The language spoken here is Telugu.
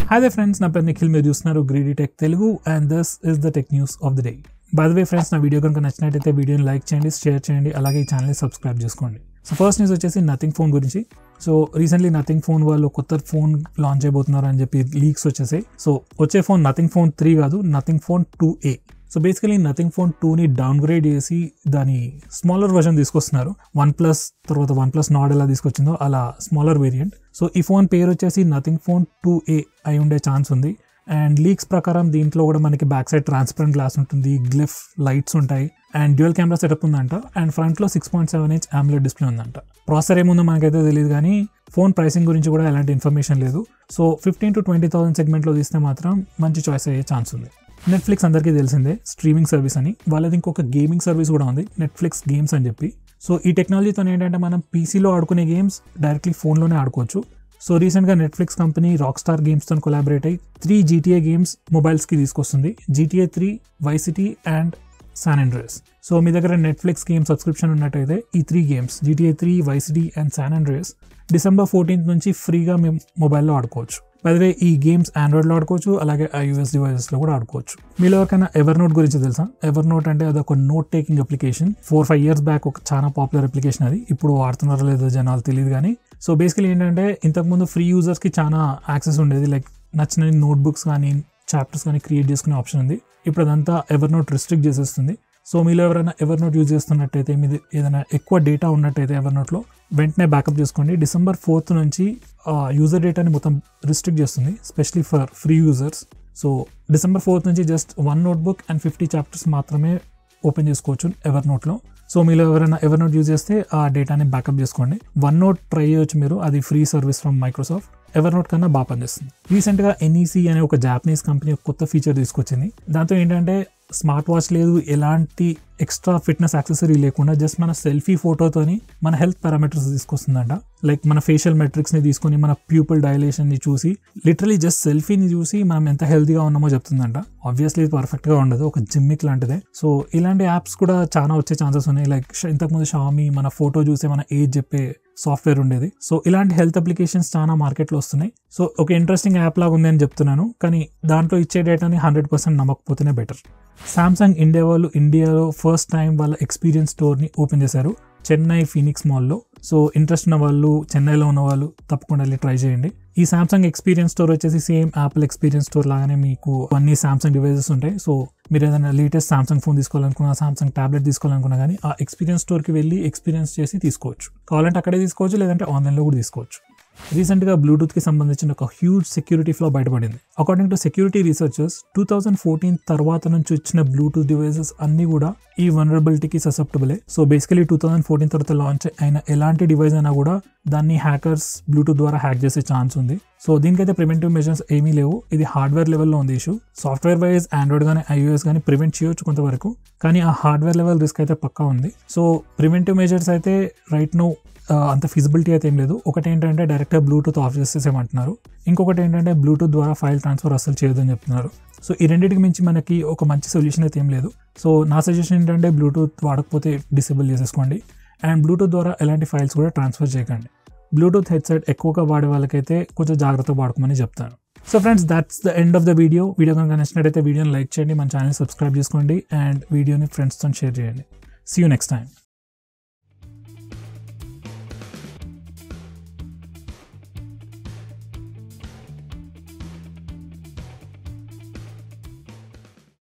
హాయ్ దే ఫ్రెండ్స్ నా పేరు నిఖిల్ మీరు చూస్తున్నారు greedy tech Telugu and this is the tech news of the day by the way friends నా వీడియో కనుక నచ్చినట్టయితే వీడియోని లైక్ చేయండి షేర్ చేయండి అలాగే ఈ ఛానల్ని సబ్స్క్రైబ్ చేసుకోండి సో ఫస్ట్ న్యూస్ వచ్చేసి నథింగ్ ఫోన్ గురించి సో రీసెంట్లీ నథింగ్ ఫోన్ వాళ్ళు కొత్త ఫోన్ లాంచ్ చేయబోతున్నారు అని చెప్పి లీక్స్ వచ్చేసాయి సో వచ్చే ఫోన్ నథింగ్ ఫోన్ త్రీ కాదు Nothing phone two A so basically Nothing phone టూని డౌన్ గ్రేడ్ చేసి దాని స్మాలర్ వర్షన్ తీసుకొస్తున్నారు వన్ ప్లస్ తర్వాత వన్ ప్లస్ నాడ్ ఎలా తీసుకొచ్చిందో అలా స్మాలర్ వేరియంట్ సో ఈ ఫోన్ పేరు వచ్చేసి నథింగ్ ఫోన్ టూ ఏ అయి ఉండే ఛాన్స్ ఉంది అండ్ లీక్స్ ప్రకారం దీంట్లో కూడా మనకి బ్యాక్ సైడ్ ట్రాన్స్పరెంట్ గ్లాస్ ఉంటుంది గ్లిఫ్ లైట్స్ ఉంటాయి అండ్ డ్యూయల్ కెమెరా సెటప్ ఉందంట అండ్ ఫ్రంట్లో six point seven inch AMOLED display ఉందంట ప్రాసెసర్ ఏముందో మనకైతే తెలియదు కానీ ఫోన్ ప్రైసింగ్ గురించి కూడా ఎలాంటి ఇన్ఫర్మేషన్ లేదు so fifteen to twenty thousand సెగ్మెంట్లో తీస్తే మాత్రం మంచి చాయిస్ అయ్యే ఛాన్స్ ఉంది నెట్ఫ్లిక్స్ అందరికీ తెలిసిందే స్ట్రీమింగ్ సర్వీస్ అని వాళ్ళది ఇంకొక గేమింగ్ సర్వీస్ కూడా ఉంది నెట్ఫ్లిక్స్ గేమ్స్ అని చెప్పి సో ఈ టెక్నాలజీతో ఏంటంటే మనం పీసీలో ఆడుకునే గేమ్స్ డైరెక్ట్లీ ఫోన్లోనే ఆడుకోవచ్చు సో రీసెంట్గా నెట్ఫ్లిక్స్ కంపెనీ రాక్ స్టార్ గేమ్స్తో కొలాబరేట్ అయ్యి త్రీ జీటీఏ గేమ్స్ మొబైల్స్కి తీసుకొస్తుంది GTA three Vice City and San Andreas so మీ దగ్గర నెట్ఫ్లిక్స్ గేమ్ సబ్స్క్రిప్షన్ ఉన్నట్టయితే ఈ three games GTA three Vice City and San Andreas December fourteenth నుంచి ఫ్రీగా మేము మొబైల్లో ఆడుకోవచ్చు బైదవే ఈ గేమ్స్ ఆండ్రాయిడ్లో ఆడుకోవచ్చు అలాగే ఐఓఎస్ డివైజెస్లో కూడా ఆడుకోవచ్చు మీలో ఎవరికైనా ఎవర్ నోట్ గురించి తెలుసా ఎవర్ నోట్ అంటే అది ఒక note taking application four five years back ఒక చాలా పాపులర్ అప్లికేషన్ అది ఇప్పుడు వాడుతున్నారో లేదో జనాలు తెలియదు కానీ సో బేసికలీ ఏంటంటే ఇంతకుముందు ఫ్రీ యూజర్స్కి చాలా యాక్సెస్ ఉండేది లైక్ నచ్చిన నోట్బుక్స్ కానీ చాప్టర్స్ కానీ క్రియేట్ చేసుకునే ఆప్షన్ ఉంది ఇప్పుడు అదంతా ఎవర్ నోట్ రిస్ట్రిక్ట్ చేసేస్తుంది సో మీలో ఎవరైనా ఎవర్ నోట్ యూజ్ చేస్తున్నట్టయితే మీది ఏదైనా ఎక్కువ డేటా ఉన్నట్టయితే ఎవర్ నోట్లో వెంటనే బ్యాకప్ చేసుకోండి డిసెంబర్ ఫోర్త్ నుంచి యూజర్ డేటాని మొత్తం రిస్ట్రిక్ట్ చేస్తుంది specially for free users so December fourth నుంచి just one notebook and fifty chapters మాత్రమే ఓపెన్ చేసుకోవచ్చు ఎవర్ నోట్లో సో మీరు ఎవరైనా ఎవర్ నోట్ యూజ్ చేస్తే ఆ డేటాని బ్యాకప్ చేసుకోండి వన్ నోట్ ట్రై చేయొచ్చు మీరు అది free service from Microsoft Evernote కన్నా బాగా పనిచేస్తుంది రీసెంట్గా ఎన్ఈసీ అనే ఒక జాపనీస్ కంపెనీ ఒక కొత్త ఫీచర్ తీసుకొచ్చింది దాంతో ఏంటంటే స్మార్ట్ వాచ్ లేదు ఎలాంటి ఎక్స్ట్రా ఫిట్నెస్ యాక్సెసరీ లేకుండా జస్ట్ మన సెల్ఫీ ఫోటోతోని మన హెల్త్ పారామీటర్స్ తీసుకొస్తుందంట లైక్ మన ఫేషియల్ మెట్రిక్స్ని తీసుకొని మన ప్యూపుల్ డైలేషన్ని చూసి లిటరలీ జస్ట్ సెల్ఫీని చూసి మనం ఎంత హెల్తీగా ఉన్నామో చెప్తుందంట ఆబ్వియస్లీ ఇది పర్ఫెక్ట్గా ఉండదు ఒక జిమ్మిక్ లాంటిదే సో ఇలాంటి యాప్స్ కూడా చాలా వచ్చే ఛాన్సెస్ ఉన్నాయి లైక్ ఇంతకుముందు షామీ మన ఫోటో చూసే మన ఏజ్ చెప్పే సాఫ్ట్వేర్ ఉండేది సో ఇలాంటి హెల్త్ అప్లికేషన్స్ చాలా మార్కెట్లో వస్తున్నాయి సో ఒక ఇంట్రెస్టింగ్ యాప్ లాగా ఉంది అని చెప్తున్నాను కానీ దాంట్లో ఇచ్చే డేటాని హండ్రెడ్ పర్సెంట్ నమ్మకపోతేనే బెటర్ సామ్సంగ్ ఇండియా వాళ్ళు ఇండియాలో ఫస్ట్ టైం వాళ్ళ ఎక్స్పీరియన్స్ స్టోర్ని ఓపెన్ చేశారు చెన్నై ఫీనిక్స్ మాల్లో సో ఇంట్రెస్ట్ ఉన్న వాళ్ళు చెన్నైలో ఉన్న వాళ్ళు తప్పకుండా వెళ్ళి ట్రై చేయండి ఈ సామ్సంగ్ ఎక్స్పీరియన్స్ స్టోర్ వచ్చేసి సేమ్ యాపిల్ ఎక్స్పీరియన్స్ స్టోర్ లాగానే మీకు అన్ని సామ్సంగ్ డివైజెస్ ఉంటాయి సో మీరు ఏదైనా లేటెస్ట్ సామ్సంగ్ ఫోన్ తీసుకోవాలనుకున్నా సామ్సంగ్ టాబ్లెట్ తీసుకోవాలనుకున్నా కానీ ఆ ఎక్స్పీరియన్స్ స్టోర్కి వెళ్ళి ఎక్స్పీరియన్స్ చేసి తీసుకోవచ్చు కావాలంటే అక్కడే తీసుకోవచ్చు లేదంటే ఆన్లైన్లో కూడా తీసుకోవచ్చు రీసెంట్గా బ్లూటూత్కి సంబంధించిన ఒక హ్యూజ్ సెక్యూరిటీ ఫ్లో బయటపడింది according to security researchers two thousand fourteen తర్వాత నుంచి వచ్చిన బ్లూటూత్ డివైసెస్ అన్ని కూడా ఈ వనరబిలిటీకి ససెప్టబులే so basically two thousand fourteen తర్వాత లాంచ్ అయిన ఎలాంటి డివైస్ అయినా కూడా దాన్ని హ్యాకర్స్ బ్లూటూత్ ద్వారా హ్యాక్ చేసే ఛాన్స్ ఉంది సో దీనికైతే ప్రివెంటివ్ మెజర్స్ ఏమీ లేవు ఇది హార్డ్వేర్ లెవెల్లో ఉంది ఇష్యూ సాఫ్ట్వేర్ వైజ్ ఆండ్రాయిడ్ కానీ ఐఓఎస్ కానీ ప్రివెంట్ చేయొచ్చు కొంతవరకు కానీ ఆ హార్డ్వేర్ లెవెల్ రిస్క్ అయితే పక్కా ఉంది సో ప్రివెంటివ్ మెజర్స్ అయితే రైట్ నో అంత ఫిజిబిలిటీ అయితే ఏం లేదు ఒకటి ఏంటంటే డైరెక్ట్గా బ్లూటూత్ ఆఫ్ చేసేసేమంటున్నారు ఇంకొకటి ఏంటంటే బ్లూటూత్ ద్వారా ఫైల్ ట్రాన్స్ఫర్ అసలు చేయొద్దని చెప్తున్నారు సో ఈ రెండింటికి మించి మనకి ఒక మంచి సొల్యూషన్ అయితే ఏం లేదు సో నా సజెషన్ ఏంటంటే బ్లూటూత్ వాడకపోతే డిసేబుల్ చేసేసుకోండి అండ్ బ్లూటూత్ ద్వారా ఎలాంటి ఫైల్స్ కూడా ట్రాన్స్ఫర్ చేయకండి బ్లూటూత్ హెడ్సెట్ ఎక్కువగా వాడే వాళ్ళకైతే కొంచెం జాగ్రత్తగా వాడుకోమని చెప్తాను so friends that's the end of the video video కనుక నచ్చినట్టయితే వీడియోని లైక్ చేయండి మన ఛానల్ సబ్స్క్రైబ్ చేసుకోండి అండ్ వీడియోని ఫ్రెండ్స్తో షేర్ చేయండి సీ యూ నెక్స్ట్ టైం